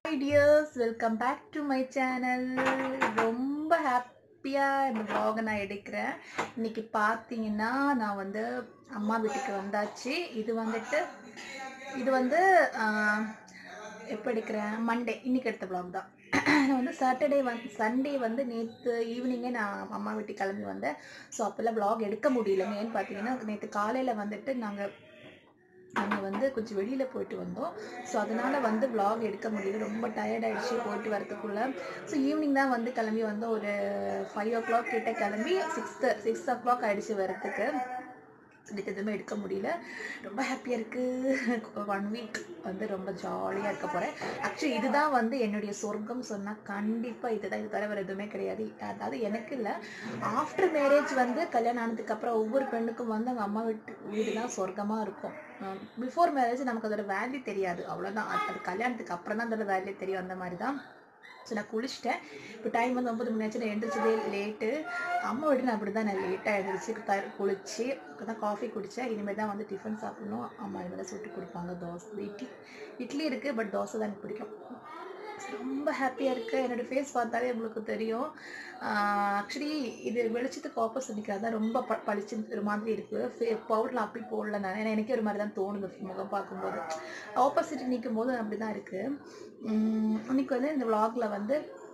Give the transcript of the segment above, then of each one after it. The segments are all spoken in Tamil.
Tears welcome back to my channel ரொம்ப ஹாப்பியாக இந்த vlog-அ நான் எடுக்கிறேன் இன்னைக்கு பார்த்தீங்கன்னா நான் வந்து அம்மா வீட்டுக்கு வந்தாச்சு இது வந்துட்டு இது வந்து ஆஹ், எப்போ எடுக்கிறேன் மண்டே இன்னைக்கு எடுத்த vlog தான் நான் வந்து சாட்டர்டே வந்து சண்டே வந்து நேற்று ஈவினிங்கே நான் அம்மா வீட்டுக்கு கிளம்பி வந்தேன் ஸோ அப்போல்லாம் vlog எடுக்க முடியல ஏன்னு பார்த்தீங்கன்னா நேற்று காலையில் வந்துட்டு நாங்கள் நாங்கள் வந்து கொஞ்சம் வெளியில் போயிட்டு வந்தோம் ஸோ அதனால் வந்து vlog எடுக்க முடியல ரொம்ப டயர்ட் ஆயிடுச்சு போயிட்டு வரதுக்குள்ளே ஸோ ஈவினிங் தான் வந்து கிளம்பி வந்தோம் ஒரு ஃபைவ் ஓ கிளாக் கிட்ட கிளம்பி சிக்ஸ்த்து சிக்ஸ் ஓ கிளாக் ஆயிடுச்சு வரத்துக்கு இன்னைக்கு எதுவுமே எடுக்க முடியல ரொம்ப ஹாப்பியாக இருக்குது ஒன் வீக் வந்து ரொம்ப ஜாலியாக இருக்க போகிறேன் ஆக்சுவலி இதுதான் வந்து என்னுடைய சொர்க்கம் சொன்னால் கண்டிப்பாக இதுதான் இது தவிர வேறு எதுவுமே கிடையாது அதாவது எனக்கு இல்லை ஆஃப்டர் மேரேஜ் வந்து கல்யாணம் ஆனதுக்கு அப்புறம் ஒவ்வொரு பெண்ணுக்கும் வந்து அவங்க அம்மா வீட்டு வீடு தான் சொர்க்கமாக இருக்கும் பிஃபோர் மேரேஜ் நமக்கு அதோட வேல்யூ தெரியாது அவ்வளோதான் அது அது கல்யாணத்துக்கு அப்புறம் தான் அதோட வேல்யூ தெரியும் அந்த மாதிரி தான் ஸோ நான் குளிச்சிட்டேன் இப்போ டைம் வந்து ஒம்பது மணி ஆச்சு நான் எழுந்திரிச்சதே லேட்டு அம்மா வீட்டு நான் அப்படி தான் நான் லேட்டாக எழுந்திரிச்சு த குளிச்சு இப்போ தான் காஃபி குடித்தேன் இனிமேல் தான் வந்து டிஃபன் சாப்பிடணும் அம்மா இனிமேல் சுட்டு கொடுப்பாங்க தோசை இட்லி இட்லி இருக்குது பட் தோசை தான் எனக்கு பிடிக்கும் ரொம்ப ஹாப்பியாக இருக்குது என்னோடய ஃபேஸ் பார்த்தாலே உங்களுக்கு தெரியும் ஆக்சுவலி இது வெளிச்சத்துக்கு ஆப்போசிட் நிற்கிறது தான் ரொம்ப ப பளிச்சு ஒரு மாதிரி இருக்குது ஃபே பவுடரில் அப்படி போடல நான் ஏன்னா எனக்கே ஒரு மாதிரி தான் தோணுது முகம் பார்க்கும்போது ஆப்போசிட் நிற்கும் போது அப்படி தான் இருக்குது இன்னைக்கு வந்து இந்த vlogல வந்து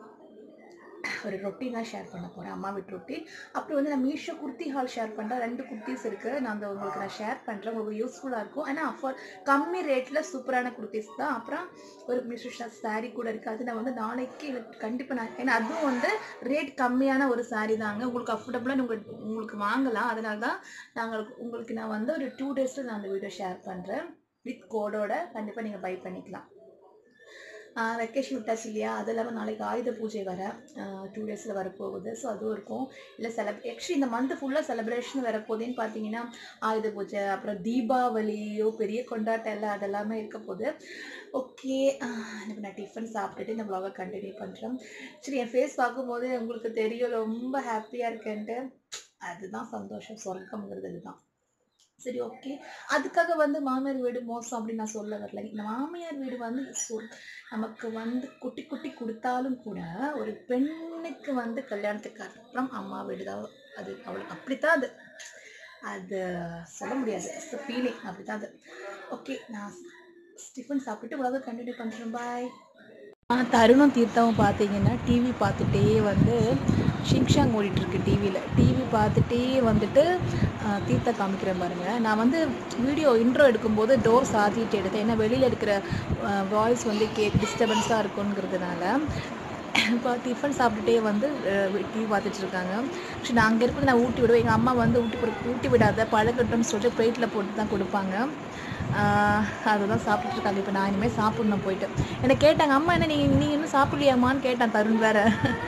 ஒரு ரொட்டீன் தான் ஷேர் பண்ண போகிறேன் அம்மா வீட்டு ரொட்டீன் அப்புறம் வந்து நான் மீஷோ குர்த்தி ஹால் ஷேர் பண்ணுறேன் ரெண்டு குர்த்திஸ் இருக்குது நான் அந்த உங்களுக்கு நான் ஷேர் பண்ணுறேன் உங்களுக்கு யூஸ்ஃபுல்லாக இருக்கும் ஆனால் அஃபோர் கம்மி ரேட்டில் சூப்பரான குர்த்திஸ் தான் அப்புறம் ஒரு மீஷோ சாரீ கூட இருக்குது அது நான் வந்து நாளைக்கு கண்டிப்பாக நான் ஏன்னா அதுவும் வந்து ரேட் கம்மியான ஒரு சாரீ தாங்க உங்களுக்கு அஃபோர்டபுளாக உங்களுக்கு உங்களுக்கு வாங்கலாம் அதனால தான் நாங்கள் உங்களுக்கு நான் வந்து ஒரு டூ டேஸில் நான் அந்த வீடியோ ஷேர் பண்ணுறேன் வித் கோடோட கண்டிப்பாக நீங்கள் பை பண்ணிக்கலாம் வெக்கேஷன் விட்டாச்சு இல்லையா அது இல்லாமல் நாளைக்கு ஆயுத பூஜை வர டூ டேஸில் வரப்போகுது ஸோ அதுவும் இருக்கும் இல்லை செலப் ஆக்சுவலி இந்த மந்த் ஃபுல்லாக செலிப்ரேஷன் வரப்போகுதுன்னு பார்த்தீங்கன்னா ஆயுத பூஜை அப்புறம் தீபாவளியோ பெரிய கொண்டாட்டம் எல்லாம் அதெல்லாமே இருக்க போகுது ஓகே இப்போ நான் டிஃபன் சாப்பிட்டுட்டு இந்த vlog-அ கண்டினியூ பண்ணுறேன் சரி என் ஃபேஸ் பார்க்கும்போது உங்களுக்கு தெரியும் ரொம்ப ஹாப்பியாக இருக்கேன்ட்டு அதுதான் சந்தோஷம் சொர்க்கம்ங்கிறது இதுதான் சரி ஓகே அதுக்காக வந்து மாமியார் வீடு மோசம் அப்படின்னு நான் சொல்ல வரல இந்த மாமியார் வீடு வந்து சொல் நமக்கு வந்து குட்டி குட்டி கொடுத்தாலும் கூட ஒரு பெண்ணுக்கு வந்து கல்யாணத்துக்கு அப்புறம் அம்மா வீடு தான் அது அவளுக்கு அப்படித்தான் அது அது சொல்ல முடியாது ஃபீலிங் அப்படித்தான் அது ஓகே நான் டிஃபன் சாப்பிட்டு உலக கண்டினியூ பண்ணுறேன் பாய் தருணம் தீர்த்தாவும் பார்த்தீங்கன்னா டிவி பார்த்துட்டே வந்து ஷிங்ஷாங் ஓடிட்டுருக்கு டிவியில் டிவி பார்த்துட்டே வந்துட்டு ஆஹ், தீர்த்தா காமிக்கிறேன் பாருங்க நான் வந்து வீடியோ இன்ட்ரோ எடுக்கும்போது டோர் சாத்திட்டு எடுத்தேன் ஏன்னா வெளியில் இருக்கிற வாய்ஸ் வந்து கே டிஸ்டர்பன்ஸாக இருக்குங்கிறதுனால இப்போ டிஃபன் சாப்பிட்டுட்டே வந்து டிவி பார்த்துட்டு இருக்காங்க ஆக்சுவலி நான் அங்கே இருக்கிறது நான் ஊட்டி விடுவேன் எங்கள் அம்மா வந்து ஊட்டி கொடு ஊட்டி விடாத பழக்கட்டும்னு சொல்லிட்டு பிளேட்டில் போட்டு தான் கொடுப்பாங்க ஆஹ் அதுதான் சாப்பிட்டுட்டு இருக்காங்க இப்போ நான் இனிமேல் சாப்பிடணும் போயிட்டு என்னை கேட்டாங்க அம்மா என்ன நீங்கள் நீங்கள் இன்னும் சாப்பிடலையாம்மான்னு கேட்டான் தருண் வேற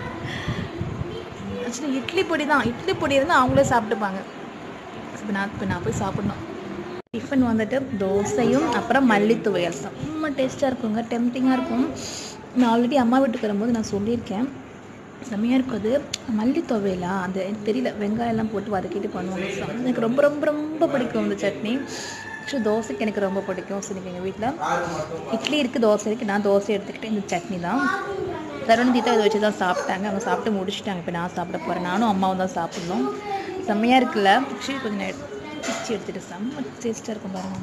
ஆக்சுவலி இட்லி பொடி தான் இட்லி பொடி இருந்தால் அவங்களே சாப்பிட்டுப்பாங்க இப்போ நான் இப்போ நான் போய் சாப்பிடணும் டிஃபன் வந்துட்டு தோசையும் அப்புறம் மல்லி துவையல் செம்ம டேஸ்ட்டாக இருக்குங்க டெம்டிங்காக இருக்கும் நான் ஆல்ரெடி அம்மா வீட்டுக்கு வரும்போது நான் சொல்லியிருக்கேன் செம்மையாக இருக்கும் அது மல்லி துவையலா அந்த எனக்கு தெரியல வெங்காயம்லாம் போட்டு வதக்கிட்டு பண்ணுவாங்க செம்ம- எனக்கு ரொம்ப ரொம்ப ரொம்ப பிடிக்கும் இந்த சட்னி ஆக்சுவலி தோசைக்கு எனக்கு ரொம்ப பிடிக்கும் ஸோ எங்கள் வீட்டில் இட்லி இருக்குது தோசை இருக்குது நான் தோசை எடுத்துக்கிட்டு இந்த சட்னி தான் தருண் தீத்தா இதை வச்சு தான் சாப்பிட்டாங்க அவங்க சாப்பிட்டு முடிச்சிட்டாங்க இப்போ நான் சாப்பிட போகிறேன் நானும் அம்மாவும் தான் சாப்பிட்ணும் செம்மையாக இருக்குல்ல ஆக்சுவலி கொஞ்சம் நேரம் பிச்சு எடுத்துகிட்டு செம்ம டேஸ்ட்டாக இருக்கும் பாருங்க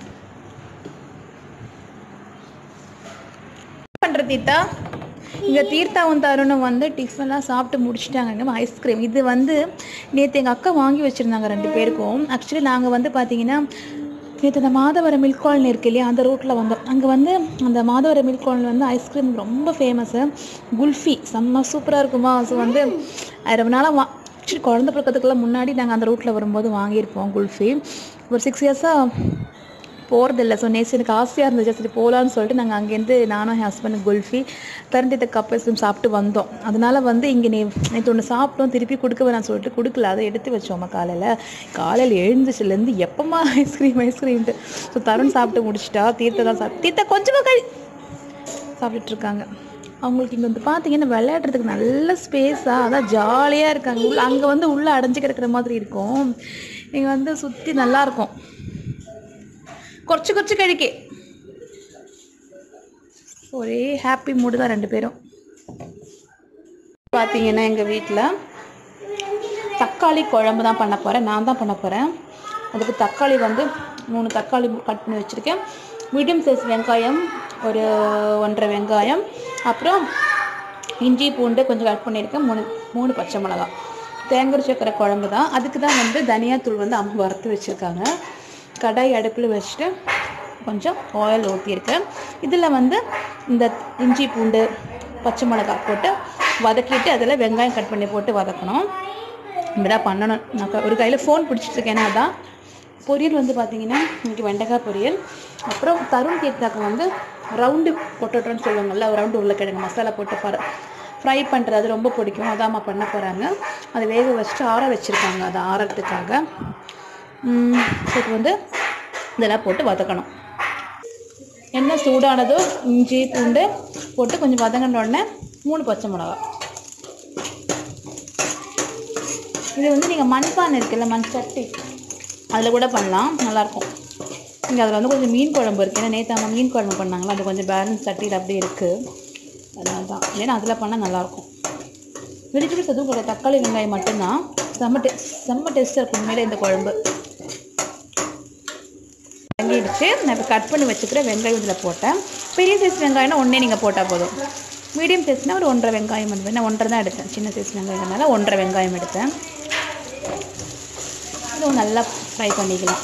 பண்ணுற தீர்த்தா இங்கே தீர்த்தாவும் தருணும் வந்து டிஃபன்லாம் சாப்பிட்டு முடிச்சிட்டாங்க ஐஸ்கிரீம் இது வந்து நேற்று எங்கள் அக்கா வாங்கி வச்சுருந்தாங்க ரெண்டு பேருக்கும் ஆக்சுவலி நாங்கள் வந்து பார்த்தீங்கன்னா நேற்று அந்த மாதவரம் மில்க் காலனி இருக்கு இல்லையா அந்த ரோட்டில் வந்தோம் அங்கே வந்து அந்த மாதவரம் மில்க் காலனி வந்து ஐஸ்கிரீம் ரொம்ப ஃபேமஸ்ஸு குல்ஃபி செம்ம சூப்பராக இருக்குமா ஸோ வந்து அது ரொம்ப நாளாக வா ஆக்சுவலி குழந்த பிறக்கிறதுக்கெல்லாம் முன்னாடி நாங்கள் அந்த ரூட்டில் வரும்போது வாங்கியிருப்போம் குல்ஃபி ஒரு சிக்ஸ் இயர்ஸாக போகிறதில்ல ஸோ நேற்று எனக்கு ஆசையாக இருந்துச்சு சரி போகலான்னு சொல்லிட்டு நாங்கள் அங்கேருந்து நானும் என் ஹஸ்பண்ட் குல்ஃபி திறந்துட்ட கப் ஐஸ்கிரீம் சாப்பிட்டு வந்தோம் அதனால வந்து இங்கே நே நேற்று ஒன்று சாப்பிட்டோம் திருப்பி கொடுக்க வேணாம் சொல்லிட்டு கொடுக்கல அதை எடுத்து வச்சோம்மா காலையில் காலையில் எழுந்துச்சுலேருந்து எப்பமா ஐஸ்கிரீம் ஐஸ்கிரீம்ட்டு ஸோ தருண் சாப்பிட்டு முடிச்சிட்டா தீர்த்த தான் சாப்பிட்டு தீர்த்த கொஞ்சமாக கழி சாப்பிட்டுட்டு இருக்காங்க அவங்களுக்கு இங்கே வந்து பார்த்தீங்கன்னா விளையாடுறதுக்கு நல்ல ஸ்பேஸாக அதான் ஜாலியாக இருக்காங்க உள்ள அங்கே வந்து உள்ளே அடைஞ்சு கிடக்கிற மாதிரி இருக்கும் இங்கே வந்து சுற்றி நல்லாயிருக்கும் കുറച്ച് കുറച്ച് കഴിക്കേ ஒரே ஹாப்பி மூடு தான் ரெண்டு பேரும் பார்த்தீங்கன்னா எங்கள் வீட்டில் தக்காளி குழம்பு தான் பண்ண போகிறேன் நான் தான் பண்ண போகிறேன் அதுக்கு தக்காளி வந்து மூணு தக்காளி கட் பண்ணி வச்சுருக்கேன் மீடியம் சைஸ் வெங்காயம் ஒரு ஒன்றரை வெங்காயம் அப்புறம் இஞ்சி பூண்டு கொஞ்சம் கட் பண்ணியிருக்கேன் மூணு மூணு பச்சை மிளகா தேங்காய் சக்கரை குழம்பு தான் அதுக்கு தான் வந்து தனியாத்தூள் வந்து அம்மா வறுத்து வச்சுருக்காங்க கடாய் அடுப்பில் வச்சுட்டு கொஞ்சம் ஆயில் ஊற்றியிருக்கேன் இதில் வந்து இந்த இஞ்சி பூண்டு பச்சை மிளகா போட்டு வதக்கிட்டு அதில் வெங்காயம் கட் பண்ணி போட்டு வதக்கணும் இப்படிதான் பண்ணணும் நான் க- ஒரு கையில் ஃபோன் பிடிச்சிட்டு இருக்கேன் அதான் பொரியல் வந்து பார்த்தீங்கன்னா இன்னைக்கு வெண்டைக்காய் பொரியல் அப்புறம் தருண் தீர்த்தாக்கு வந்து ரவுண்டு பொட்டோட்டோன்னு சொல்லுவாங்கல்ல ரவுண்டு உருளைக்கிழங்கு மசாலா போட்டு பர ஃப்ரை பண்ணுறது அது ரொம்ப பிடிக்கும் அதாம்மா பண்ண போகிறாங்க அதை வேக வச்சுட்டு ஆற வச்சுருக்காங்க அதை ஆறதுக்காக உம், இப்போ வந்து இதெல்லாம் போட்டு வதக்கணும் எண்ணெய் சூடானதோ இஞ்சி பூண்டு போட்டு கொஞ்சம் வதங்கின உடனே மூணு பச்சை மிளகா இது வந்து நீங்கள் மண்பானை இருக்குல்ல மண் சட்டி அதில் கூட பண்ணலாம் நல்லாயிருக்கும் இங்கே அதில் வந்து கொஞ்சம் மீன் குழம்பு இருக்குது ஏன்னா நேற்று அம்மா மீன் குழம்பு பண்ணாங்களா அது கொஞ்சம் பேலன்ஸ் சட்டியில் அப்படியே இருக்குது அதனால தான் இல்லைன்னா அதில் பண்ணால் நல்லாயிருக்கும் வெஜிடபிள்ஸ் எதுவும் கிடையாது தக்காளி வெங்காயம் மட்டும்தான் செம்ம டே செம்ம டேஸ்ட்டாக இருக்கும் உண்மையிலே இந்த குழம்பு வதங்கிடுச்சு நான் இப்போ கட் பண்ணி வச்சுக்கிற வெங்காயம் இதில் போட்டேன் பெரிய சைஸ் வெங்காயம்னா ஒன்றே நீங்கள் போட்டால் போதும் மீடியம் சைஸ்னால் ஒரு ஒன்றரை வெங்காயம் எடுப்பேன் நான் ஒன்றரை தான் எடுத்தேன் சின்ன சைஸ் வெங்காயம்னால ஒன்றரை வெங்காயம் எடுத்தேன் இதுவும் நல்லா ஃப்ரை பண்ணிக்கலாம்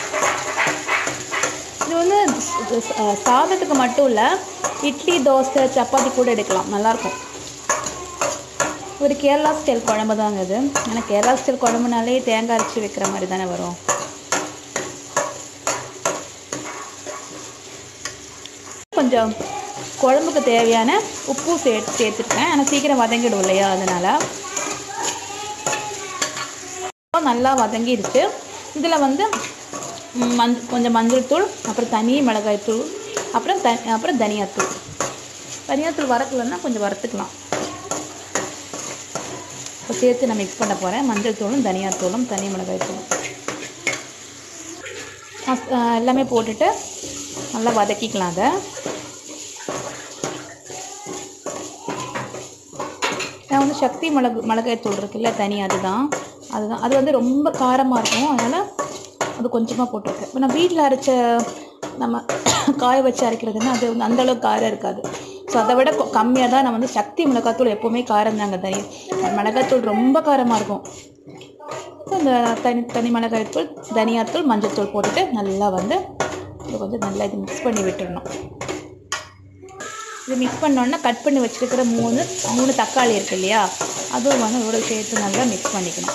இது வந்து ஸ்- அஹ் சாதத்துக்கு மட்டும் இல்லை இட்லி தோசை சப்பாத்தி கூட எடுக்கலாம் நல்லாயிருக்கும் ஒரு கேரளா ஸ்டைல் குழம்பு தாங்க இது ஏன்னா கேரளா ஸ்டைல் குழம்புனாலே தேங்காய் அரைச்சி வைக்கிற மாதிரி தானே வரும் கொஞ்சம் குழம்புக்கு தேவையான உப்பு சே சேர்த்துருக்கேன் ஆனால் சீக்கிரம் வதங்கிடும் இல்லையா அதனால் நல்லா வதங்கிடுச்சு இதில் வந்து ம், மஞ் கொஞ்சம் மஞ்சள் தூள் அப்புறம் தனி மிளகாய் தூள் அப்புறம் த அப்புறம் தனியாத்தூள் தனியாத்தூள் வறுக்கலன்னா கொஞ்சம் வறுத்துக்கலாம் இப்போ சேர்த்து நான் மிக்ஸ் பண்ண போகிறேன் மஞ்சள் தூளும் தனியாத்தூளும் தனி மிளகாய் தூளும் மஸ்- ஆ, எல்லாமே போட்டுட்டு நல்லா வதக்கிக்கலாம் அதை நான் வந்து சக்தி மிளகு மிளகாய் தூள் இருக்குல்ல தனி அதுதான் அதுதான் அது வந்து ரொம்ப காரமாக இருக்கும் அதனால் அது கொஞ்சமாக போட்டிருக்கேன் இப்போ நான் வீட்டில் அரைச்ச நம்ம காய வச்சு அரைக்கிறதுன்னா அது வந்து அந்த அளவுக்கு காரம் இருக்காது ஸோ அதை விட கம்மியாக தான் நான் வந்து சக்தி மிளகாத்தூள் எப்போவுமே காரம் தாங்க தனி மிளகாத்தூள் ரொம்ப காரமாக இருக்கும் ஸோ இந்த தனி தனி மிளகாய்த்தூள் தனியாத்தூள் மஞ்சள்தூள் போட்டுட்டு நல்லா வந்து இது கொஞ்சம் நல்லா இது மிக்ஸ் பண்ணி விட்டுடணும் இது மிக்ஸ் பண்ணோன்னா கட் பண்ணி வச்சுருக்கிற மூணு மூணு தக்காளி இருக்கு இல்லையா அதுவும் வந்து இதோட சேர்த்து நல்லா மிக்ஸ் பண்ணிக்கணும்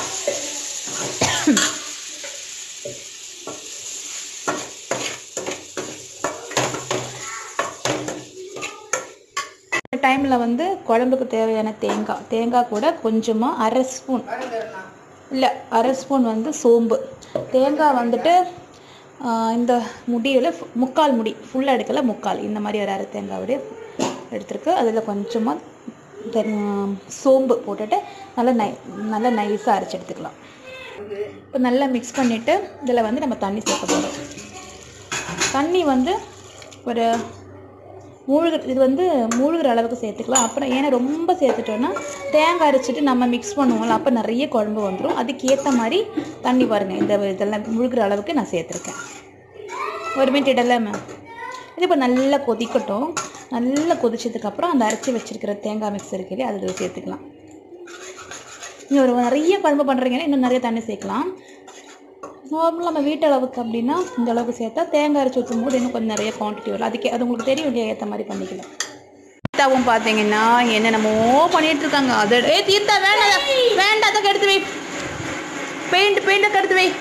இந்த டைமில் வந்து குழம்புக்கு தேவையான தேங்காய் தேங்காய் கூட கொஞ்சமாக அரை ஸ்பூன் இல்லை அரை ஸ்பூன் வந்து சோம்பு தேங்காய் வந்துட்டு ஆஹ், இந்த முடியில் முக்கால் முடி ஃபுல்லாக எடுக்கல முக்கால் இந்த மாதிரி ஒரு அரை தேங்காய் விட எடுத்திருக்கு அதில் கொஞ்சமாக தென் சோம்பு போட்டுட்டு நல்லா நை நல்லா நைஸாக அரைச்சி எடுத்துக்கலாம் இப்போ நல்லா மிக்ஸ் பண்ணிவிட்டு இதில் வந்து நம்ம தண்ணி சேர்க்க போகிறோம் தண்ணி வந்து ஒரு மூழ்கு இது வந்து மூழ்கிற அளவுக்கு சேர்த்துக்கலாம் அப்புறம் ஏன்னா ரொம்ப சேர்த்துட்டோன்னா தேங்காய் அரைச்சிட்டு நம்ம மிக்ஸ் பண்ணுவோம்ல அப்போ நிறைய குழம்பு வந்துடும் அதுக்கேற்ற மாதிரி தண்ணி பாருங்கள் இந்த இதெல்லாம் மூழ்கிற அளவுக்கு நான் சேர்த்துருக்கேன் ஒரு மினிட் இடல மேம் இது இப்போ நல்லா கொதிக்கட்டும் நல்லா கொதிச்சதுக்கப்புறம் அந்த அரைச்சி வச்சிருக்கிற தேங்காய் மிக்ஸ் இருக்கு இல்லையா அதில் சேர்த்துக்கலாம் நீங்கள் ஒரு நிறைய குழம்பு பண்ணுறீங்கன்னா இன்னும் நிறைய தண்ணி சேர்க்கலாம் நார்மலாக நம்ம வீட்டு அளவுக்கு அப்படின்னா இந்த அளவுக்கு சேர்த்தா தேங்காய் அரைச்சி ஊற்றும் போது இன்னும் கொஞ்சம் நிறைய குவான்டிட்டி வரும் அதுக்கு அது உங்களுக்கு தெரியும் இல்லையா ஏற்ற மாதிரி பண்ணிக்கலாம் தீர்த்தாவும் பார்த்தீங்கன்னா என்னென்னமோ பண்ணிட்டு இருக்காங்க அது ஏ தீர்த்தா வேண்டாம் வேண்டாம் அதை எடுத்து வை பெயிண்ட் பெயிண்ட் எடுத்து வை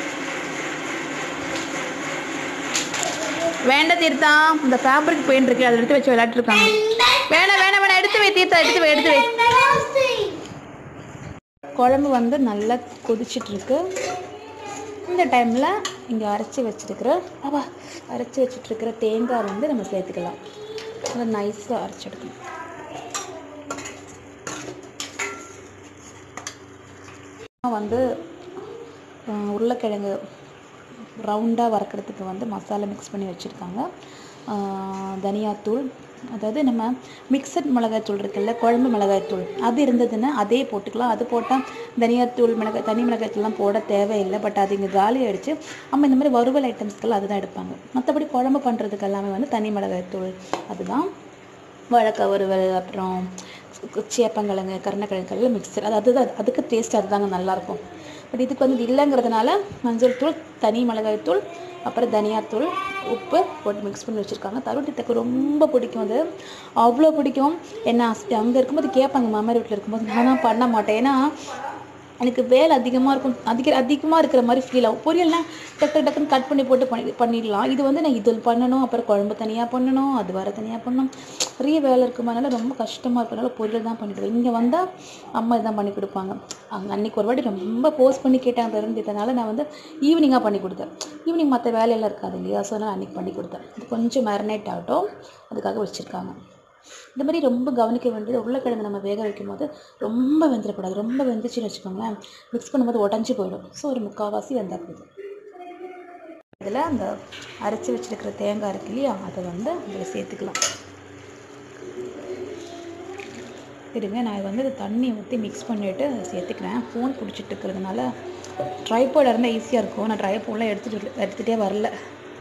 வேண்டாம் தீர்த்தா இந்த ஃபேப்ரிக் பெயிண்ட் இருக்கு அதை எடுத்து வச்சு விளையாட்டு இருக்காங்க வேணாம் வேணாம் வேணாம் எடுத்து வை தீர்த்தா எடுத்து வை எடுத்து வை குழம்பு வந்து நல்லா கொதிச்சிட்டு இருக்கு இந்த டைமில் இங்கே அரைச்சி வச்சிருக்கிற அவா அரைச்சி வச்சிட்ருக்கிற தேங்காய் வந்து நம்ம சேர்த்துக்கலாம் அதை நைஸாக அரைச்சி எடுக்கணும் வந்து அஹ், உருளைக்கிழங்கு ரவுண்டாக வறுக்கிறதுக்கு வந்து மசாலா மிக்ஸ் பண்ணி வச்சுருக்காங்க ஆஹ், தனியாத்தூள் அதாவது நம்ம மிக்சட் மிளகாய்த்தூள் இருக்குல்ல குழம்பு மிளகாய்த்தூள் அது இருந்ததுன்னா அதே போட்டுக்கலாம் அது போட்டால் தனியாத்தூள் மிளகாய் தனி மிளகாய்த்தூள்லாம் போட தேவையில்லை பட் அது இங்கே காலி ஆயிடுச்சு நம்ம இந்த மாதிரி வறுவல் ஐட்டம்ஸ்க்கெல்லாம் அதுதான் எடுப்பாங்க மற்றபடி குழம்பு பண்ணுறதுக்கு எல்லாமே வந்து தனி மிளகாய்த்தூள் அதுதான் வாழைக்காய் வறுவல் அப்புறம் சேப்பங்கிழங்கு கருணக்கிழங்கு எல்லாம் மிக்சர் அது அதுதான் அதுக்கு டேஸ்ட் அதுதாங்க நல்லாயிருக்கும் பட் இதுக்கு வந்து இது இல்லைங்கிறதுனால மஞ்சள் தூள் தனி மிளகாய் தூள் அப்புறம் தனியாத்தூள் உப்பு போட்டு மிக்ஸ் பண்ணி வச்சுருக்காங்க தருவட்டி தக்கு ரொம்ப பிடிக்கும் அது அவ்வளோ பிடிக்கும் என்ன அங்கே இருக்கும்போது கேட்பாங்க மாமியார் வீட்டில் இருக்கும்போது நானும் பண்ண மாட்டேன் ஏன்னா எனக்கு வேலை அதிகமாக இருக்கும் அதிக அதிகமாக இருக்கிற மாதிரி ஃபீல் ஆகும் பொரியல்லாம் டக்கு டக்கு டக்குன்னு கட் பண்ணி போட்டு பண்ணி பண்ணிடலாம் இது வந்து நான் இது பண்ணணும் அப்புறம் குழம்பு தனியாக பண்ணணும் அது வர தனியாக பண்ணணும் நிறைய வேலை இருக்குமானால ரொம்ப கஷ்டமாக இருக்கனால பொரியல் தான் பண்ணிடுவேன் இங்கே வந்தால் அம்மா இதான் பண்ணி கொடுப்பாங்க அங்கே அன்றைக்கி ஒரு வாட்டி ரொம்ப போஸ்ட் பண்ணி கேட்டாங்க தெரிஞ்சதுனால நான் வந்து ஈவினிங்காக பண்ணி கொடுத்தேன் ஈவினிங் மற்ற வேலையெல்லாம் இருக்காது இல்லையா ஸோ நான் அன்றைக்கி பண்ணி கொடுத்தேன் இது கொஞ்சம் மேரினேட் ஆகட்டும் அதுக்காக வச்சுருக்காங்க இந்த மாதிரி ரொம்ப கவனிக்க வேண்டியது உருளைக்கிழங்கு நம்ம வேக வைக்கும் போது ரொம்ப வெந்துடக்கூடாது ரொம்ப வெந்துச்சுன்னு வச்சுக்கோங்களேன் மிக்ஸ் பண்ணும்போது உடஞ்சி போயிடும் ஸோ ஒரு முக்கால்வாசி வெந்தால் போதும் இதில் அந்த அரைச்சி வச்சிருக்கிற தேங்காய் இருக்கு இல்லையா அதை வந்து அதில் சேர்த்துக்கலாம் இருங்க நான் வந்து இது தண்ணி ஊற்றி மிக்ஸ் பண்ணிவிட்டு அதை சேர்த்துக்கிறேன் ஃபோன் பிடிச்சிட்டு இருக்கிறதுனால ட்ரைபாட் இருந்தால் ஈஸியாக இருக்கும் நான் ட்ரைபாட்லாம் எடுத்துகிட்டு எடுத்துகிட்டே வரல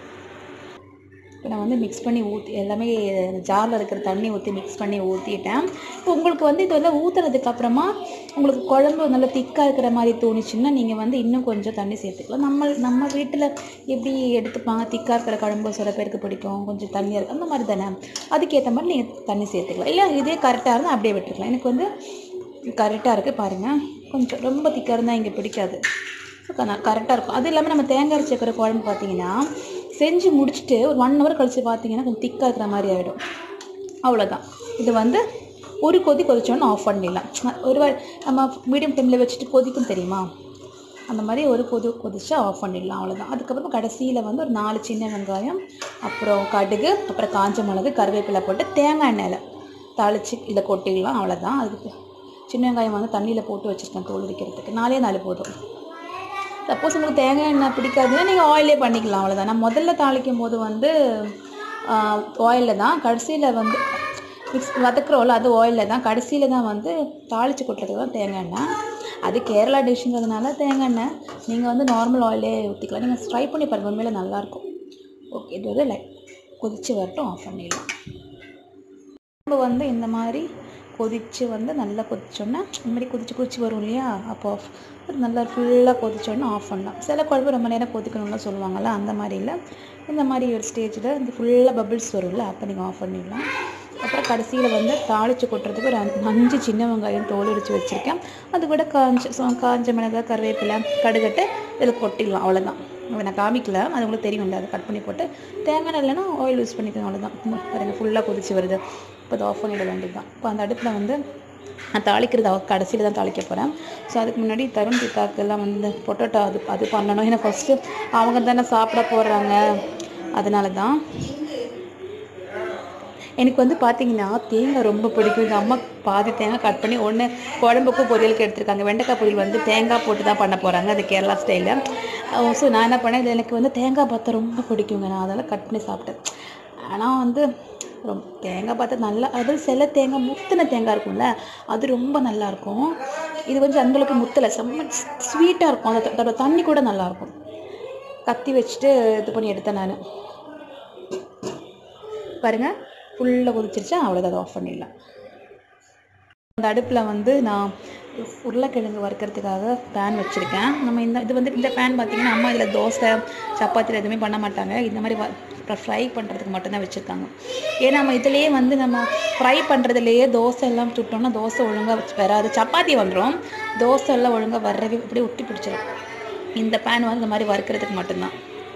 இப்போ நான் வந்து மிக்ஸ் பண்ணி ஊற்றி எல்லாமே ஜாரில் இருக்கிற தண்ணி ஊற்றி மிக்ஸ் பண்ணி ஊற்றிட்டேன் இப்போ உங்களுக்கு வந்து இது வந்து ஊற்றுனதுக்கு அப்புறமா உங்களுக்கு குழம்பு நல்லா திக்காக இருக்கிற மாதிரி தோணுச்சுன்னா நீங்கள் வந்து இன்னும் கொஞ்சம் தண்ணி சேர்த்துக்கலாம் நம்ம நம்ம வீட்டில் எப்படி எடுத்துப்பாங்க திக்காக இருக்கிற குழம்பு சில பேருக்கு பிடிக்கும் கொஞ்சம் தண்ணியாக இருக்கும் அந்த மாதிரி தானே அதுக்கேற்ற மாதிரி நீங்கள் தண்ணி சேர்த்துக்கலாம் இல்லை இதே கரெக்டாக இருந்தால் அப்படியே விட்டுருக்கலாம் எனக்கு வந்து கரெக்டாக இருக்குது பாருங்கள் கொஞ்சம் ரொம்ப திக்காக இருந்தால் இங்கே பிடிக்காது ஸோ கரெக்டாக இருக்கும் அது இல்லாமல் நம்ம தேங்காய் அரைச்சி வைக்கிற குழம்பு பார்த்தீங்கன்னா செஞ்சு முடிச்சுட்டு ஒரு ஒன் ஹவர் கழிச்சு பார்த்தீங்கன்னா கொஞ்சம் திக்காக இருக்கிற மாதிரி ஆகிடும் அவ்வளோதான் இது வந்து ஒரு கொதி கொதிச்சோன்னு ஆஃப் பண்ணிடலாம் ஒரு வா- நம்ம மீடியம் ஃப்ளேமில் வச்சுட்டு கொதிக்கும் தெரியுமா அந்த மாதிரி ஒரு கொதி கொதிச்சா ஆஃப் பண்ணிடலாம் அவ்வளோதான் அதுக்கப்புறம் கடைசியில் வந்து ஒரு நாலு சின்ன வெங்காயம் அப்புறம் கடுகு அப்புறம் காஞ்ச மிளகு கருவேப்பிலை போட்டு தேங்காய் எண்ணெயில் தாளித்து இதில் கொட்டிடலாம் அவ்வளோதான் அதுக்கு சின்ன வெங்காயம் வந்து தண்ணியில் போட்டு வச்சுருக்கேன் தோல் உரிக்கிறதுக்கு நாலே நாலு போதும் சப்போஸ் உங்களுக்கு தேங்காய் எண்ணெய் பிடிக்காதுன்னா நீங்கள் ஆயிலே பண்ணிக்கலாம் அவ்வளோதான் நான் முதல்ல தாளிக்கும் போது வந்து ஆயிலில் தான் கடைசியில் வந்து மிக்ஸ் வதக்குறோம்ல அது ஆயிலில் தான் கடைசியில் தான் வந்து தாளித்து கொட்டுறதுக்கு தான் தேங்காய் எண்ணெய் அது கேரளா டிஷ்ஷுங்கிறதுனால தேங்காய் எண்ணெய் நீங்கள் வந்து நார்மல் ஆயிலே ஊற்றிக்கலாம் நீங்கள் ட்ரை பண்ணி பாருங்கள் உண்மையில நல்லாயிருக்கும் ஓகே இது வந்து லைக் கொதித்து வரட்டும் ஆஃப் பண்ணிடலாம் குழம்பு வந்து இந்த மாதிரி கொதித்து வந்து நல்லா கொதிச்சோன்னா இந்த மாதிரி கொதிச்சு கொதிச்சு வரும் இல்லையா அப்போ off. அது நல்லா ஃபுல்லாக கொதிச்சோன்னா ஆஃப் பண்ணலாம் சில குழம்பு ரொம்ப நேரம் கொதிக்கணும்னு சொல்லுவாங்கள்ல அந்த மாதிரி இல்லை இந்த மாதிரி ஒரு ஸ்டேஜில் இந்த ஃபுல்லாக பபிள்ஸ் வரும்ல அப்போ நீங்கள் ஆஃப் பண்ணிடலாம் அப்புறம் கடைசியில் வந்து தாளித்து கொட்டுறதுக்கு ஒரு அஞ்சு- அஞ்சு சின்ன வெங்காயம் தோல் உரிச்சு வச்சுருக்கேன் அது கூட காஞ்ச சோ- காஞ்ச மிளகாய் கருவேப்பிலை கடுகட்டு இதில் கொட்டிடலாம் அவ்வளோதான் அதை நான் காமிக்கல அது உங்களுக்கு தெரியும்ல அதை கட் பண்ணி போட்டு தேங்காய் எண்ணெய் இல்லைன்னா ஆயில் யூஸ் பண்ணிக்கோங்க அவ்வளோதான் இன்னும் பாருங்க ஃபுல்லாக கொதிச்சு வருது இப்போ அதை ஆஃப் பண்ணிட வேண்டியது தான் இப்போ அந்த அடுப்பில் வந்து நான் தாளிக்கிறது அவ கடைசியில் தான் தாளிக்க போகிறேன் ஸோ அதுக்கு முன்னாடி தருண் பித்தாக்கெல்லாம் வந்து பொட்டோட்டோ அது அது பண்ணணும் ஏன்னா ஃபஸ்ட்டு அவங்க தானே சாப்பிட போடுறாங்க அதனால தான் எனக்கு வந்து பார்த்தீங்கன்னா தேங்காய் ரொம்ப பிடிக்கும் எங்கள் அம்மா பாதி தேங்காய் கட் பண்ணி ஒன்று குழம்புக்கும் பொரியலுக்கு எடுத்திருக்காங்க வெண்டைக்காய் பொரியல் வந்து தேங்காய் போட்டு தான் பண்ண போகிறாங்க அது கேரளா ஸ்டைலில் ஸோ நான் என்ன பண்ணேன் இது எனக்கு வந்து தேங்காய் பார்த்தா ரொம்ப பிடிக்குங்க நான் அதெல்லாம் கட் பண்ணி சாப்பிட்டேன் ஆனால் வந்து ரொம்ப தேங்காய் பார்த்தா நல்லா அதாவது சில தேங்காய் முத்தின தேங்காய் இருக்கும்ல அது ரொம்ப நல்லா இருக்கும் இது கொஞ்சம் அந்தளவுக்கு முத்தலை செம்ம ஸ்வீட்டாக இருக்கும் அந்த அதோட தண்ணி கூட நல்லாயிருக்கும் கத்தி வச்சுட்டு இது பண்ணி எடுத்தேன் நான் பாருங்கள் ஃபுல்லாக கொதிச்சிருச்சா அவ்வளோதான் அதை ஆஃப் பண்ணிடலாம் அந்த அடுப்பில் வந்து நான் உருளைக்கிழங்கு வறுக்கிறதுக்காக பேன் வச்சுருக்கேன் நம்ம இந்த இது வந்து இந்த பேன் பார்த்தீங்கன்னா அம்மா இதில் தோசை சப்பாத்தியில் எதுவுமே பண்ண மாட்டாங்க இந்த மாதிரி ஃப்ரை பண்ணுறதுக்கு மட்டும்தான் வச்சுருக்காங்க ஏன்னா நம்ம இதுலேயே வந்து நம்ம ஃப்ரை பண்ணுறதுலேயே தோசை எல்லாம் சுட்டோம்னா தோசை ஒழுங்காக வராது சப்பாத்தி வந்துடும் தோசை எல்லாம் ஒழுங்காக வரவே அப்படியே ஒட்டி பிடிச்சிடும் இந்த பேன் வந்து இந்த மாதிரி வறுக்கிறதுக்கு மட்டும்தான்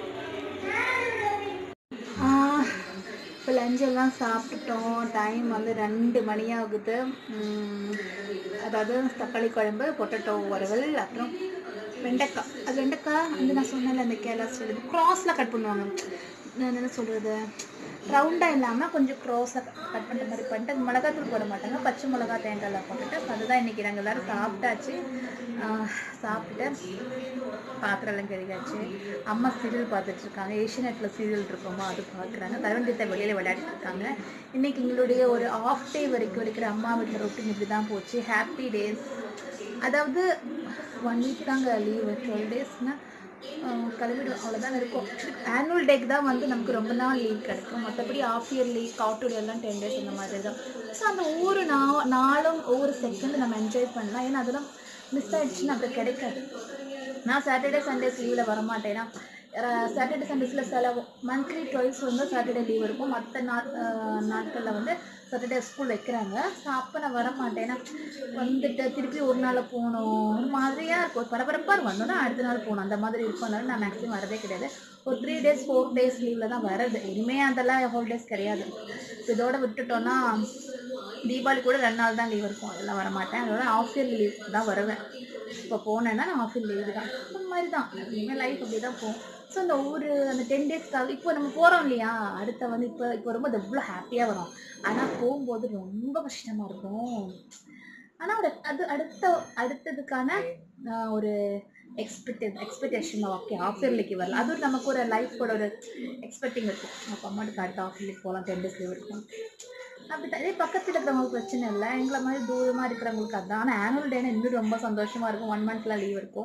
இப்போ லஞ்செல்லாம் சாப்பிட்டுட்டோம் டைம் வந்து ரெண்டு மணி ஆகுது உம், அதாவது தக்காளி குழம்பு பொட்டேட்டோ வறுவல் அப்புறம் வெண்டைக்காய் அது வெண்டைக்காய் வந்து நான் சொன்னேன்ல அந்த கேரளா ஸ்டைல் கிராஸில் கட் பண்ணுவாங்க நான் என்ன சொல்கிறது ரவுண்டாக இல்லாமல் கொஞ்சம் க்ரோஸாக கட் பண்ணுற மாதிரி பண்ணிட்டு அது மிளகாத்தூள் போட மாட்டாங்க பச்சை மிளகா தேங்காயில் போட்டுட்டு so அதுதான் இன்றைக்கி நாங்கள் எல்லோரும் சாப்பிட்டாச்சு ஆஹ் சாப்பிட்டுட்டு பாத்திரம் எல்லாம் கழுகாச்சு அம்மா சீரியல் பார்த்துட்டு இருக்காங்க ஏஷியநெட்டில் சீரியல் இருக்கோமோ அது பார்க்குறாங்க தருண்ஜித்தை வெளியில் விளையாடிட்டு இருக்காங்க இன்னைக்கு எங்களுடைய ஒரு ஆஃப் டே வரைக்கும் இருக்கிற அம்மா வீட்டில் ரொட்டீன் இப்படி தான் போச்சு ஹாப்பி டேஸ் அதாவது ஒன் வீக் தாங்க லீவ் டுவெல் டேஸ்னால் கிளம்பிடும் அவ்வளோதான் இருக்கும் ஆனுவல் டேக்கு தான் வந்து நமக்கு ரொம்ப நாள் லீவ் கிடைக்கும் மற்றபடி ஆஃப் இயர்லி கார்ட்டூர் எல்லாம் டென் டேஸ் அந்த மாதிரி தான் ஸோ அந்த ஒவ்வொரு நா நாளும் ஒவ்வொரு செகண்ட் நம்ம என்ஜாய் பண்ணலாம் ஏன்னா அதெல்லாம் மிஸ் ஆயிடுச்சுன்னா அப்படி கிடைக்காது நான் சாட்டர்டே சண்டேஸ் லீவில் வரமாட்டேன்னா சாட்டர்டே சண்டேஸில் சில மந்த்லி டுவெல்ஸ் வந்து சாட்டர்டே லீவ் இருக்கும் மற்ற நாள் நாட்களில் வந்து சாட்டர்டே ஸ்கூல் வைக்கிறாங்க ஸோ அப்போ நான் வரமாட்டேன்னா வந்துட்டு திருப்பி ஒரு நாள் போகணும் ஒரு மாதிரியாக இருக்கும் பரபரப்பாக இருக்கும் வந்தோன்னா அடுத்த நாள் போகணும் அந்த மாதிரி இருக்கும் அதனால நான் மேக்ஸிமம் வரதே கிடையாது ஒரு த்ரீ டேஸ் ஃபோர் டேஸ் லீவில் தான் வர்றது இனிமேல் அதெல்லாம் ஹோல்டேஸ் கிடையாது இதோட விட்டுட்டோன்னா தீபாவளி கூட ரெண்டு நாள் தான் லீவ் இருக்கும் அதெல்லாம் வரமாட்டேன் அதோட ஆஃப் இயர்லி லீவ் தான் வருவேன் இப்போ போனேன்னா நான் ஆஃப் இயர் லீவு தான் அந்த மாதிரி தான் இனிமேல் லைஃப் அப்படி தான் போகும் ஸோ அந்த ஒரு அந்த டென் டேஸ்க்காக இப்போ நம்ம போகிறோம் இல்லையா அடுத்த வந்து இப்போ இப்போ ரொம்ப எவ்வளோ ஹாப்பியாக வரும் ஆனால் போகும்போது ரொம்ப கஷ்டமாக இருக்கும் ஆனால் ஒரு அது அடுத்த அடுத்ததுக்கான ஆஹ், ஒரு எக்ஸ்பெக்டட் எக்ஸ்பெக்டேஷன் ஓகே ஆஃப் இயர்லிக்கு வரல அது ஒரு நமக்கு ஒரு லைஃபோட ஒரு எக்ஸ்பெக்டிங் இருக்கும் அப்போ அம்மாட்டுக்கு அடுத்த ஆஃப் இயர்லிக்கு போகலாம் டென் டேஸ் லீவ் இருக்கும் அப்படி தான் இதே பக்கத்தில் இருக்கிறவங்களுக்கு பிரச்சனை இல்லை எங்களை மாதிரி தூரமாக இருக்கிறவங்களுக்கு அதான் ஆனால் ஆனுவல் டேனா இன்னும் ரொம்ப சந்தோஷமாக இருக்கும் ஒன் மந்த்ல லீவ் இருக்கும்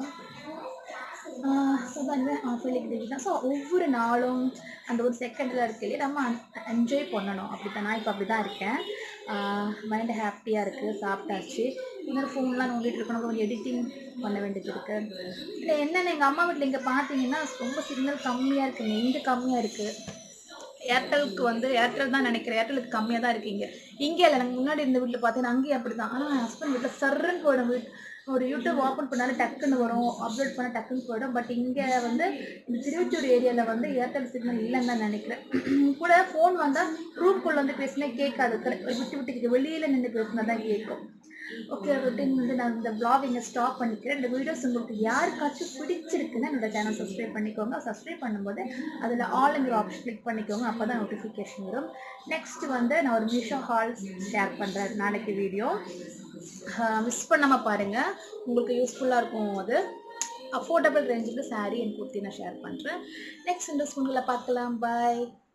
ஸோ வந்து ஆஃப் இயர்லிக்கு லீவ் தான் ஸோ ஒவ்வொரு நாளும் அந்த ஒரு செகண்டில் இருக்கையிலே நம்ம என்ஜாய் பண்ணணும் அப்படி தான் நான் இப்போ அப்படி தான் இருக்கேன் மைண்ட் ஹாப்பியாக இருக்குது சாப்பிட்டாச்சு இன்னொரு ஃபோன்லாம் நோண்டிட்டு இருக்கணும் கொஞ்சம் எடிட்டிங் பண்ண வேண்டியது இருக்குது இல்லை என்னென்ன எங்கள் அம்மா வீட்டில் இங்கே பார்த்தீங்கன்னா ரொம்ப சிக்னல் கம்மியாக இருக்குங்க இங்கே கம்மியாக இருக்குது ஏர்டெலுக்கு வந்து ஏர்டெல் தான் நினைக்கிறேன் ஏர்டெலுக்கு கம்மியாக தான் இருக்கு இங்கே இங்கே இல்லை எனக்கு முன்னாடி இருந்த வீட்டில் பார்த்தீங்கன்னா அங்கேயும் அப்படி தான் ஆனால் என் ஹஸ்பண்ட் வீட்டில் சர்ன்னு போயிடும் வீட் ஒரு யூடியூப் ஓப்பன் பண்ணாலும் டக்குன்னு வரும் அப்லோட் பண்ண டக்குன்னு போயிடும் பட் இங்கே வந்து இந்த திருவச்சூர் ஏரியாவில் வந்து ஏர்டெல் சிக்னல் இல்லைன்னு தான் நினைக்கிறேன் கூட ஃபோன் வந்தால் ரூம்குள்ளே வந்து பேசினா கேட்காது கரெ- விட்டு விட்டு கேட்கும் வெளியில் நின்று பேசினா தான் கேட்கும் ஓகே ரொட்டீன் வந்து நான் இந்த vlog இங்கே ஸ்டாப் பண்ணிக்கிறேன் இந்த வீடியோஸ் உங்களுக்கு யாருக்காச்சும் பிடிச்சிருக்குன்னா என்னோட சேனல் சப்ஸ்கிரைப் பண்ணிக்கோங்க சப்ஸ்கிரைப் பண்ணும்போது அதில் ஆளுங்கிற ஆப்ஷன் கிளிக் பண்ணிக்கோங்க அப்போ தான் நோட்டிஃபிகேஷன் வரும் நெக்ஸ்ட் வந்து நான் ஒரு மீஷோ ஹால் ஷேர் பண்ணுறேன் நாளைக்கு வீடியோ மிஸ் பண்ணாமல் பாருங்கள் உங்களுக்கு யூஸ்ஃபுல்லாக இருக்கும் அது அஃபோர்டபுள் ரேஞ்சுக்கு saree அண்ட் குர்த்தி நான் ஷேர் பண்ணுறேன் நெக்ஸ்ட் இந்த ஸ்கூலில் பார்க்கலாம் பாய்